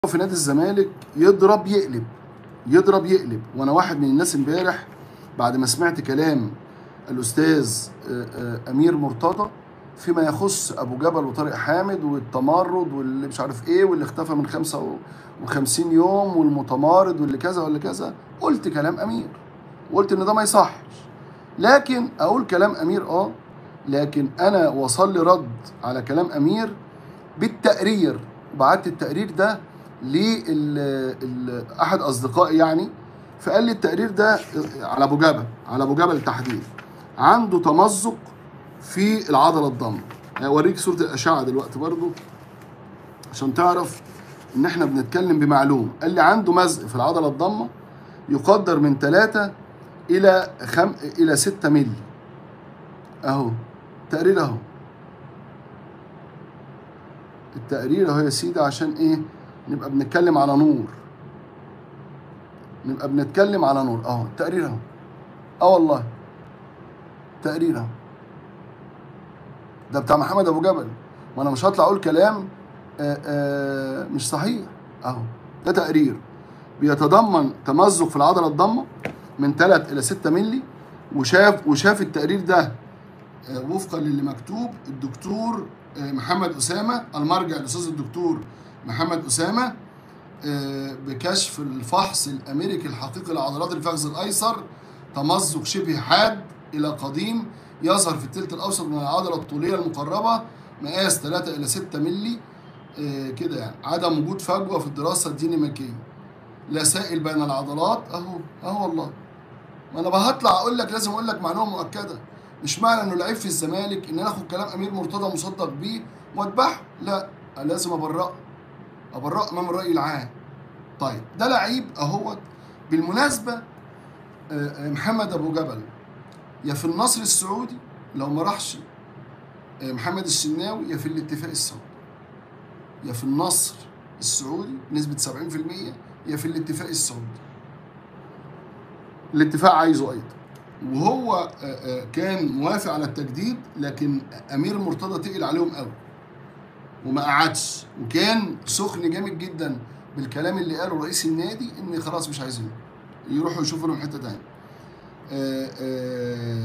في نادي الزمالك يضرب يقلب يضرب يقلب وانا واحد من الناس امبارح بعد ما سمعت كلام الاستاذ آه، آه، امير مرتضى فيما يخص ابو جبل وطارق حامد والتمرد واللي مش عارف ايه واللي اختفى من 55 يوم والمتمارد واللي كذا واللي كذا قلت كلام امير وقلت ان ده ما يصحش لكن اقول كلام امير اه لكن انا وصل لي رد على كلام امير بالتقرير وبعت التقرير ده لاحد اصدقائي يعني فقال لي التقرير ده على ابو جبل على ابو جبل تحديدا عنده تمزق في العضله الضمه اوريك صوره الاشعه دلوقتي برضو عشان تعرف ان احنا بنتكلم بمعلوم قال لي عنده مزق في العضله الضمه يقدر من 3 الى خم... الى 6 مللي اهو تقرير اهو التقرير اهو يا سيدي عشان ايه نبقى بنتكلم على نور نبقى بنتكلم على نور اهو التقرير اهو اه والله تقرير اهو ده بتاع محمد ابو جبل وانا مش هطلع اقول كلام آآ آآ مش صحيح اهو ده تقرير بيتضمن تمزق في العضله الضمه من 3 الى 6 مللي وشاف وشاف التقرير ده آه، وفقا للي مكتوب الدكتور آه، محمد اسامه المرجع الاستاذ الدكتور محمد اسامه آه، بكشف الفحص الامريكي الحقيقي لعضلات الفخذ الايسر تمزق شبه حاد الى قديم يظهر في الثلث الاوسط من العضله الطوليه المقربه مقاس 3 الى 6 مللي آه، كده يعني عدم وجود فجوه في الدراسه الديناميكيه لا سائل بين العضلات اهو اهو والله ما انا بهطلع اقول لك لازم اقول لك معلومه مؤكده مش معنى انه لعيب في الزمالك ان انا اخد كلام امير مرتضى مصدق بيه واتبعه لا أنا لازم ابرأه ابرأه امام الراي العام طيب ده لعيب اهوت بالمناسبه آه، آه، محمد ابو جبل يا في النصر السعودي لو ما راحش آه، محمد الشناوي يا في الاتفاق السعودي يا في النصر السعودي بنسبه 70% يا في الاتفاق السعودي الاتفاق عايزه ايضا وهو آه، آه، كان موافق على التجديد لكن امير مرتضى تقل عليهم قوي وما قعدش وكان سخن جامد جدا بالكلام اللي قاله رئيس النادي ان خلاص مش عايزينه يروحوا يشوفوا لهم حته تانيه آه،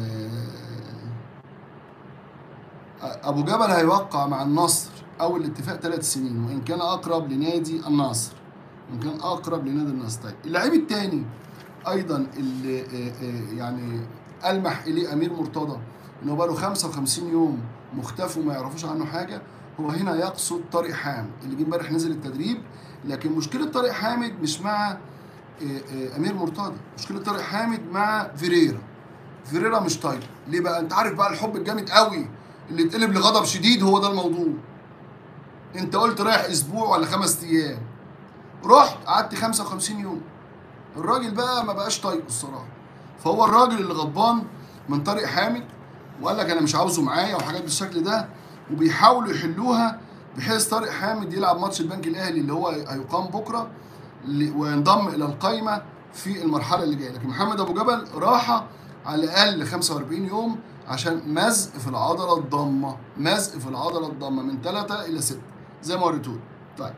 آه، ابو جبل هيوقع مع النصر او الاتفاق ثلاث سنين وان كان اقرب لنادي النصر وان كان اقرب لنادي النصر طيب اللعيب الثاني ايضا اللي آه، آه، يعني المح اليه امير مرتضى انه بقى له 55 يوم مختفي وما يعرفوش عنه حاجه هو هنا يقصد طارق حامد اللي جه امبارح نزل التدريب لكن مشكله طارق حامد مش مع آه، آه، امير مرتضى مشكله طارق حامد مع فيريرا فيريرا مش طايقه ليه بقى انت عارف بقى الحب الجامد قوي اللي اتقلب لغضب شديد هو ده الموضوع انت قلت رايح اسبوع ولا خمس ايام رحت قعدت 55 يوم الراجل بقى ما بقاش طايقه الصراحه فهو الراجل اللي غضبان من طارق حامد وقال لك انا مش عاوزه معايا وحاجات بالشكل ده وبيحاولوا يحلوها بحيث طارق حامد يلعب ماتش البنك الاهلي اللي هو هيقام بكره ل- وينضم الى القائمه في المرحله اللي جايه لكن محمد ابو جبل راحه على الاقل 45 يوم عشان مزق في العضله الضامه مزق في العضله الضامه من 3 الى 6 زي ما وريتولي طيب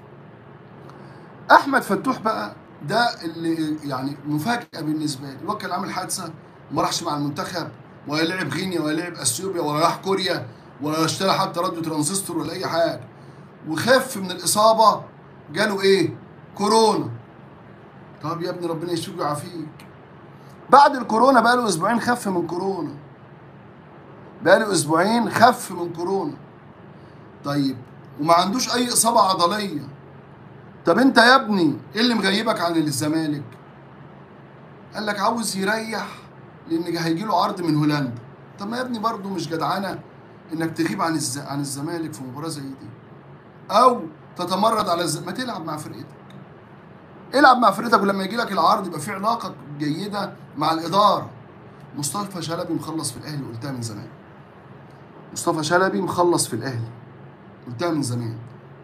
احمد فتوح بقى ده اللي يعني مفاجاه بالنسبه لي الواد كان عامل حادثه وما راحش مع المنتخب ولا لعب غينيا ولا لعب اثيوبيا ولا راح كوريا ولا اشترى حتى راديو ترانزستور ولا اي حاجه وخف من الاصابه جاله ايه؟ كورونا طب يا ابني ربنا يشفيك ويعافيك بعد الكورونا بقى له اسبوعين خف من كورونا بقى له اسبوعين خف من كورونا طيب وما عندوش اي اصابه عضليه طب انت يا ابني ايه اللي مغيبك عن الزمالك قال لك عاوز يريح لان هيجي له عرض من هولندا طب ما يا ابني برضه مش جدعانه انك تغيب عن الز... عن الزمالك في مباراه زي دي او تتمرد على الز... ما تلعب مع فرقتك العب مع فرقتك ولما يجي لك العرض يبقى في علاقه جيده مع الاداره مصطفى شلبي مخلص في الاهلي قلتها من زمان مصطفى شلبي مخلص في الاهلي قلتها من زمان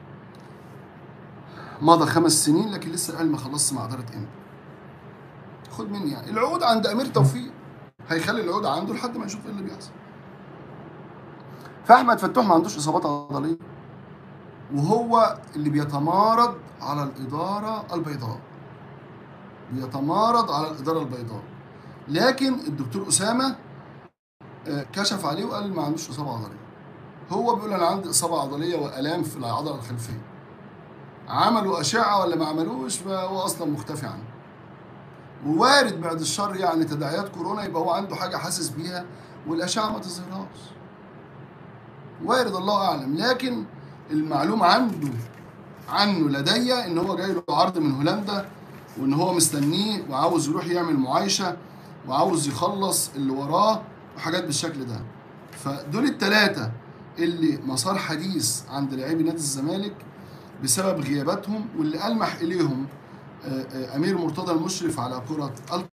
مضى خمس سنين لكن لسه الاهلي ما خلصش مع اداره امتى خد مني يعني العقود عند امير توفيق هيخلي العقود عنده لحد ما يشوف ايه اللي بيحصل فاحمد فتوح ما عندوش اصابات عضليه وهو اللي بيتمارض على الإدارة البيضاء بيتمارض على الإدارة البيضاء لكن الدكتور أسامة آه، كشف عليه وقال ما عندوش إصابة عضلية هو بيقول أنا عندي إصابة عضلية وآلام في العضلة الخلفية عملوا أشعة ولا ما عملوش هو أصلا مختفي عنه ووارد بعد الشر يعني تداعيات كورونا يبقى هو عنده حاجة حاسس بيها والأشعة ما تظهرهاش وارد الله أعلم لكن المعلوم عنده عنه لدي ان هو جاي له عرض من هولندا وان هو مستنيه وعاوز يروح يعمل معايشه وعاوز يخلص اللي وراه وحاجات بالشكل ده فدول الثلاثه اللي مسار حديث عند لاعبي نادي الزمالك بسبب غياباتهم واللي ألمح إليهم آه، آه، أمير مرتضى المشرف على كرة